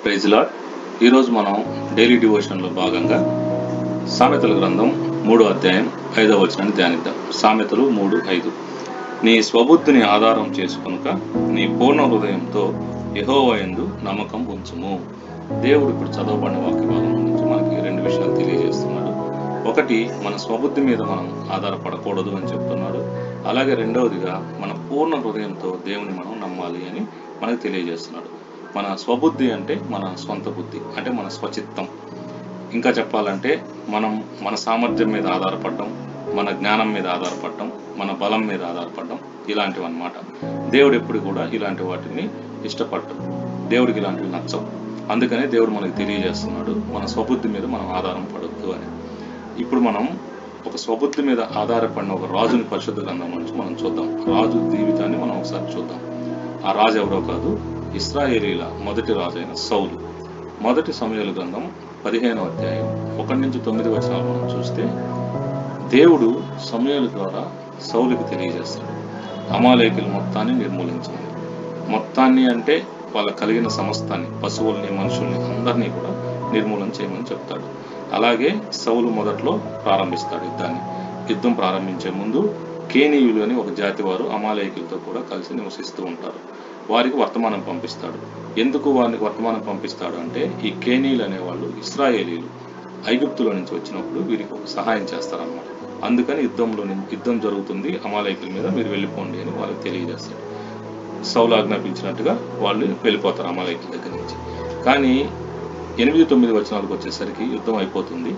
praise lord ఈరోజు మనం daily డివోషన్లో భాగంగా సామెతల గ్రంథం మూడో అధ్యాయం ఐదవ వచనాన్ని ధ్యానిద్దాం సామెతలు మూడు ఐదు నీ స్వబుద్ధిని ఆధారం చేసుకొనుక నీ పూర్ణ హృదయంతో యెహోవాయందు నమ్మకం ఉంచుము దేవుడు ఇప్పుడు చదవబడిన వాక్య భాగం నుంచి మనకి రెండు విషయాలు తెలియజేస్తున్నాడు ఒకటి మన స్వబుద్ధి మీద మనం ఆధారపడకూడదు అని చెప్తున్నాడు అలాగే రెండవదిగా మన పూర్ణ హృదయంతో దేవుని మనం నమ్మాలి అని మనకు తెలియజేస్తున్నాడు మన స్వబుద్ధి అంటే మన స్వంత బుద్ధి అంటే మన స్వచిత్తం ఇంకా చెప్పాలంటే మనం మన సామర్థ్యం మీద ఆధారపడడం మన జ్ఞానం మీద ఆధారపడడం మన బలం మీద ఆధారపడడం ఇలాంటివి అన్నమాట దేవుడు ఎప్పుడు కూడా ఇలాంటి వాటిని ఇష్టపడటం దేవుడికి ఇలాంటివి నచ్చవు అందుకనే దేవుడు మనకి తెలియజేస్తున్నాడు మన స్వబుద్ధి మీద మనం ఆధారం పడొద్దు అని ఇప్పుడు మనం ఒక స్వబుద్ధి మీద ఆధారపడిన ఒక రాజుని పరిశుద్ధ గ్రంథం నుంచి మనం చూద్దాం రాజు జీవితాన్ని మనం ఒకసారి చూద్దాం ఆ రాజు ఎవరో కాదు ఇస్రాయేలీల మొదటి రాజు అయిన సౌలు మొదటి సమయాల గ్రంథం పదిహేనో అధ్యాయం ఒకటి నుంచి తొమ్మిది వచనాలు మనం చూస్తే దేవుడు సమయాల ద్వారా సౌలుకి తెలియజేస్తాడు అమాలేకులు మొత్తాన్ని నిర్మూలించమని మొత్తాన్ని అంటే వాళ్ళ కలిగిన సమస్తాన్ని పశువుల్ని మనుషుల్ని అందరినీ కూడా నిర్మూలన చేయమని చెప్తాడు అలాగే సౌలు మొదట్లో ప్రారంభిస్తాడు యుద్ధాన్ని యుద్ధం ప్రారంభించే ముందు కేనీయులు అని ఒక జాతి వారు అమాలయకులతో కూడా కలిసి నివసిస్తూ ఉంటారు వారికి వర్తమానం పంపిస్తాడు ఎందుకు వారికి వర్తమానం పంపిస్తాడు అంటే ఈ కేనీయులు అనేవాళ్ళు ఇస్రాయేలీలు ఐగుప్తులో నుంచి వచ్చినప్పుడు వీరికి ఒక సహాయం చేస్తారన్నమాట అందుకని యుద్ధంలో నుంచి- యుద్ధం జరుగుతుంది అమాలయకుల మీద మీరు వెళ్ళిపోండి అని వాళ్ళకి తెలియజేస్తాడు సౌలు ఆజ్ఞాపించినట్టుగా వాళ్ళు వెళ్ళిపోతారు అమాలయకుల దగ్గర నుంచి కానీ ఎనిమిది తొమ్మిది వచనాలకు వచ్చేసరికి యుద్ధం అయిపోతుంది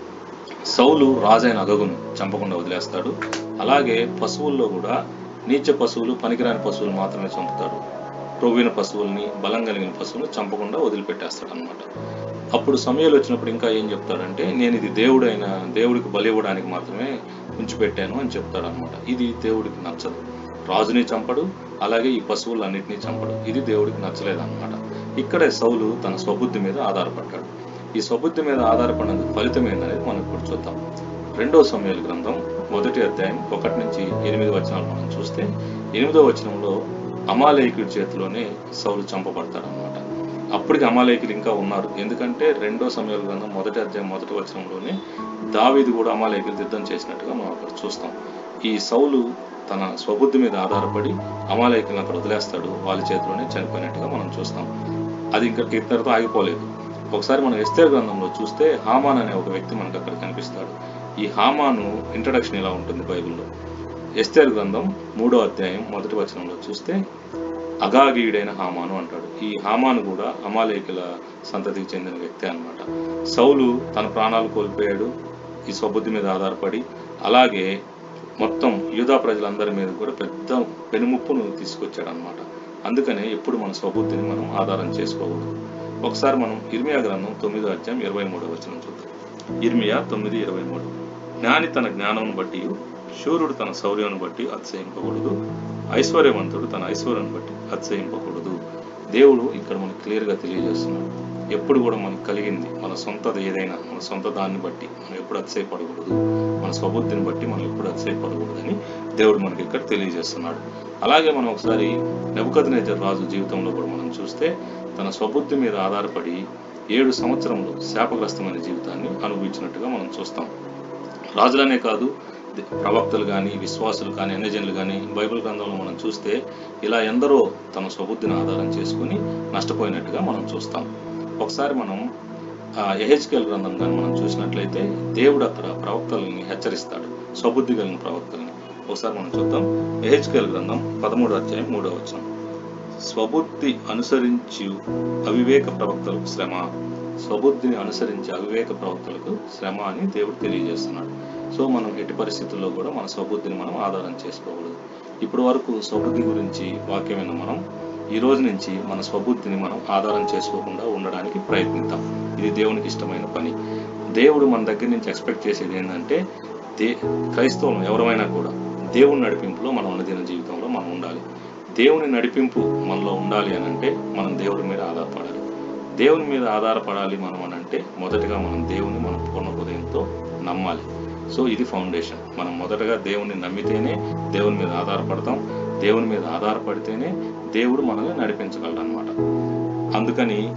సౌలు రాజైన అగగును చంపకుండా వదిలేస్తాడు అలాగే పశువుల్లో కూడా నీచ పశువులు పనికిరాని పశువులు మాత్రమే చంపుతాడు ప్రొవిన పశువుల్ని బలం కలిగిన పశువులను చంపకుండా వదిలిపెట్టేస్తాడు అనమాట అప్పుడు సమయాలు వచ్చినప్పుడు ఇంకా ఏం చెప్తాడంటే నేను ఇది దేవుడైన దేవుడికి బలి ఇవ్వడానికి మాత్రమే ఉంచిపెట్టాను అని చెప్తాడు అనమాట ఇది దేవుడికి నచ్చదు రాజుని చంపడు అలాగే ఈ పశువులన్నిటినీ చంపడు ఇది దేవుడికి నచ్చలేదన్నమాట ఇక్కడే సౌలు తన స్వబుద్ధి మీద ఆధారపడ్డాడు ఈ స్వబుద్ధి మీద ఆధారపడినందుకు ఫలితం ఏందనేది మనం ఇప్పుడు చూద్దాం రెండో సమయాల గ్రంథం మొదటి అధ్యాయం ఒకటి నుంచి ఎనిమిది వచనాలు మనం చూస్తే ఎనిమిదో వచనంలో అమాలేకుడి చేతిలోనే సౌలు చంపబడతాడు అనమాట అప్పటికి అమాలేకులు ఇంకా ఉన్నారు ఎందుకంటే రెండో సమయాల గ్రంథం మొదటి అధ్యాయం మొదటి వచనంలోనే దావీదు కూడా అమాలేకులు యుద్ధం చేసినట్టుగా మనం అక్కడ చూస్తాం ఈ సౌలు తన స్వబుద్ధి మీద ఆధారపడి అమాలేకులను అక్కడ వదిలేస్తాడు వాళ్ళ చేతిలోనే చనిపోయినట్టుగా మనం చూస్తాం అది ఇంకా ఇద్దరితో ఆగిపోలేదు ఒకసారి మనం ఎస్తేర్ గ్రంథంలో చూస్తే హామాన్ అనే ఒక వ్యక్తి మనకు అక్కడ కనిపిస్తాడు ఈ హామాను ఇంట్రడక్షన్ ఇలా ఉంటుంది బైబిల్లో ఎస్తేర్ గ్రంథం మూడో అధ్యాయం మొదటి వచనంలో చూస్తే అగాగీయుడైన హామాను అంటాడు ఈ హామాను కూడా అమాలేకుల సంతతికి చెందిన వ్యక్తి అన్నమాట సౌలు తన ప్రాణాలు కోల్పోయాడు ఈ స్వబుద్ధి మీద ఆధారపడి అలాగే మొత్తం యూదా ప్రజలందరి మీద కూడా పెద్ద పెనుముప్పును తీసుకొచ్చాడు అనమాట అందుకనే ఎప్పుడు మన స్వబుద్ధిని మనం ఆధారం చేసుకోకూడదు ఒకసారి మనం ఇర్మియా గ్రంథం తొమ్మిదో అధ్యాయం ఇరవై మూడో వచనం చూద్దాం ఇర్మియా తొమ్మిది ఇరవై మూడు జ్ఞాని తన జ్ఞానం బట్టి శూరుడు తన శౌర్యం బట్టి అతిశయింపకూడదు ఐశ్వర్యవంతుడు తన ఐశ్వర్యం బట్టి అతిశయింపకూడదు దేవుడు ఇక్కడ మనకు క్లియర్గా తెలియజేస్తున్నాడు ఎప్పుడు కూడా మనకు కలిగింది మన సొంతది ఏదైనా మన సొంత దాన్ని బట్టి మనం ఎప్పుడు అతిశయపడకూడదు మన స్వబుద్ధిని బట్టి మనం ఎప్పుడు అతిశయపడకూడదని దేవుడు మనకి ఇక్కడ తెలియజేస్తున్నాడు అలాగే మనం ఒకసారి నెబుకద్నేజర్ రాజు జీవితంలో కూడా మనం చూస్తే తన స్వబుద్ధి మీద ఆధారపడి ఏడు సంవత్సరంలో శాపగ్రస్తమైన జీవితాన్ని అనుభవించినట్టుగా మనం చూస్తాం రాజులనే కాదు ది- ప్రవక్తలు కానీ విశ్వాసులు కానీ అన్యజనులు కానీ బైబిల్ గ్రంథంలో మనం చూస్తే ఇలా ఎందరో తన స్వబుద్ధిని ఆధారం చేసుకుని నష్టపోయినట్టుగా మనం చూస్తాం ఒకసారి మనం ఎహెచ్కేల్ గ్రంథం కానీ మనం చూసినట్లయితే దేవుడు అక్కడ ప్రవక్తలని హెచ్చరిస్తాడు స్వబుద్ధి కలిగిన ప్రవక్తల్ని ఒకసారి మనం చూద్దాం ఎహెచ్కేల్ గ్రంథం పదమూడు అధ్యాయం మూడో వచనం స్వబుద్ధి అనుసరించి అవివేక ప్రవక్తలకు శ్రమ స్వబుద్ధిని అనుసరించి అవివేక ప్రవక్తలకు శ్రమ అని దేవుడు తెలియజేస్తున్నాడు సో మనం ఎట్టి పరిస్థితుల్లో కూడా మన స్వబుద్ధిని మనం ఆధారం చేసుకోకూడదు ఇప్పటి వరకు స్వబుద్ధి గురించి వాక్యమైన మనం ఈ రోజు నుంచి మన స్వబుద్ధిని మనం ఆధారం చేసుకోకుండా ఉండడానికి ప్రయత్నిద్దాం ఇది దేవునికి ఇష్టమైన పని దేవుడు మన దగ్గర నుంచి ఎక్స్పెక్ట్ చేసేది ఏంటంటే దే క్రైస్తవం ఎవరమైనా కూడా దేవుని నడిపింపులో మనం అనుదిన జీవితంలో మనం ఉండాలి దేవుని నడిపింపు మనలో ఉండాలి అని అంటే మనం దేవుడి మీద ఆధారపడాలి దేవుని మీద ఆధారపడాలి మనం అని అంటే మొదటగా మనం దేవుని మన పూర్ణ హృదయంతో నమ్మాలి సో ఇది ఫౌండేషన్ మనం మొదటగా దేవుని నమ్మితేనే దేవుని మీద ఆధారపడతాం దేవుని మీద ఆధారపడితేనే దేవుడు మనల్ని నడిపించగలడు అనమాట అందుకని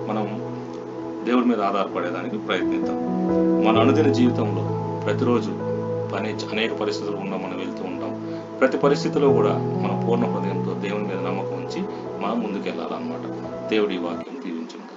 మనం దేవుడి మీద ఆధారపడేదానికి ప్రయత్నిద్దాం మన అనుదిన జీవితంలో ప్రతిరోజు పని అనేక పరిస్థితులు గుండా మనం వెళ్తూ ఉంటాం ప్రతి పరిస్థితిలో కూడా మన పూర్ణ హృదయంతో దేవుని మీద నమ్మకం ఉంచి మనం ముందుకెళ్ళాలన్నమాట దేవుడి వాక్యం దీవించుంది